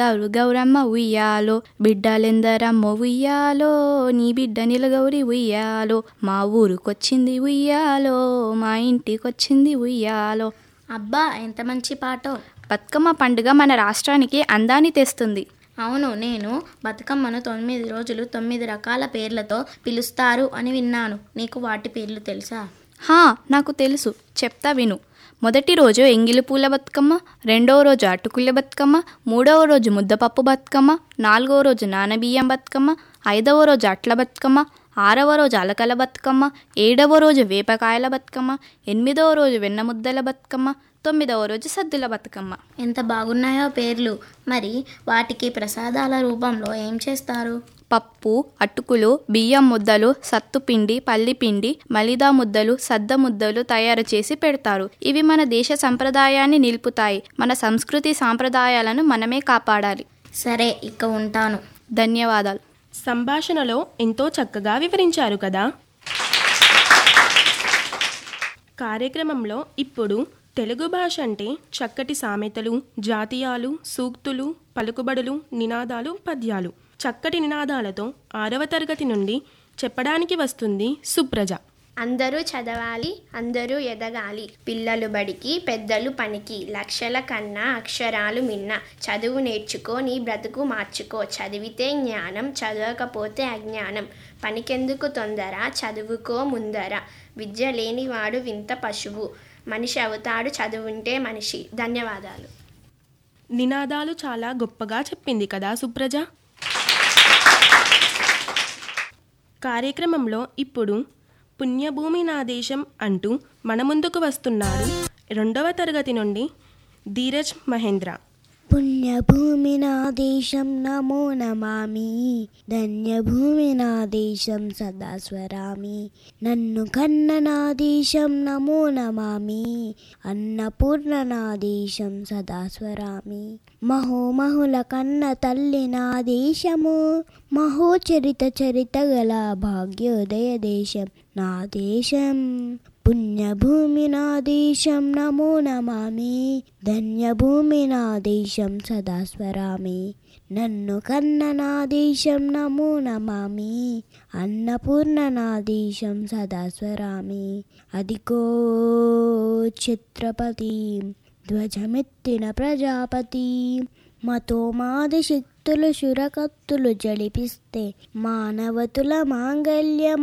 గౌరు గౌరమ్మ ఉయ్యాలో బిడ్డలెందరమ్మ ఉయ్యాలో నీ బిడ్డ నిలగౌరి ఉయ్యాలో మా ఊరుకొచ్చింది ఉయ్యాలో మా ఇంటికొచ్చింది ఉయ్యాలో అబ్బా ఎంత మంచి పాటో బతుకమ్మ పండుగ మన రాష్ట్రానికి అందాన్ని తెస్తుంది అవును నేను బతుకమ్మను తొమ్మిది రోజులు తొమ్మిది రకాల పేర్లతో పిలుస్తారు అని విన్నాను నీకు వాటి పేర్లు తెలుసా హా నాకు తెలుసు చెప్తా విను మొదటి రోజు ఎంగిలి పూల బతుకమ్మ రెండవ రోజు అటుకుల బతుకమ్మ మూడవ రోజు ముద్దపప్పు బతుకమ్మ నాలుగవ రోజు నానబియ్యం బతుకమ్మ ఐదవ రోజు అట్ల బతుకమ్మ ఆరవ రోజు అలకల బతుకమ్మ ఏడవ రోజు వేపకాయల బతుకమ్మ ఎనిమిదవ రోజు వెన్నముద్దల బతుకమ్మ తొమ్మిదవ రోజు సద్దుల బతుకమ్మ ఎంత బాగున్నాయో పేర్లు మరి వాటికి ప్రసాదాల రూపంలో ఏం చేస్తారు పప్పు అటుకులు బియ్యం ముద్దలు సత్తుపిండి పల్లిపిండి మలిదా ముద్దలు సద్ద ముద్దలు తయారు చేసి పెడతారు ఇవి మన దేశ సంప్రదాయాన్ని నిలుపుతాయి మన సంస్కృతి సాంప్రదాయాలను మనమే కాపాడాలి సరే ఇక ఉంటాను ధన్యవాదాలు సంభాషణలో ఎంతో చక్కగా వివరించారు కదా కార్యక్రమంలో ఇప్పుడు తెలుగు భాష అంటే చక్కటి సామెతలు జాతీయాలు సూక్తులు పలుకుబడులు నినాదాలు పద్యాలు చక్కటి నినాదాలతో ఆరవ తరగతి నుండి చెప్పడానికి వస్తుంది సుప్రజ అందరూ చదవాలి అందరూ ఎదగాలి పిల్లలు బడికి పెద్దలు పనికి లక్షల కన్నా అక్షరాలు మిన్న చదువు నేర్చుకో నీ బ్రతుకు మార్చుకో చదివితే జ్ఞానం చదవకపోతే అజ్ఞానం పనికెందుకు తొందర చదువుకో ముందర విద్య లేనివాడు వింత పశువు మనిషి అవుతాడు చదువుంటే మనిషి ధన్యవాదాలు నినాదాలు చాలా గొప్పగా చెప్పింది కదా సుప్రజ కార్యక్రమంలో ఇప్పుడు పుణ్యభూమి నా దేశం అంటూ మన ముందుకు వస్తున్నాడు రెండవ తరగతి నుండి ధీరజ్ మహేంద్ర పుణ్యభూమి నా దేశం నమో నమామి ధన్యభూమి నా దేశం సదా స్వరామి నన్ను కన్న నా దేశం నమో నమామి అన్నపూర్ణ నా దేశం సదా స్వరామి మహోమహుల కన్న తల్లి నా దేశము మహోచరిత చరిత గల భాగ్యోదయ దేశం నా దేశం పుణ్యభూమి నా దేశం నమో నమామి ధన్యభూమి నా దేశం సదా స్వరామి నన్ను కన్న నా దేశం నమో నమామి అన్నపూర్ణ నా దేశం సదా స్వరామి అదిగో ఛత్రపతి ధ్వజమెత్తిన ప్రజాపతి మతో మాది శక్తులు శురకత్తులు జడిపిస్తే మానవతుల మాంగల్యం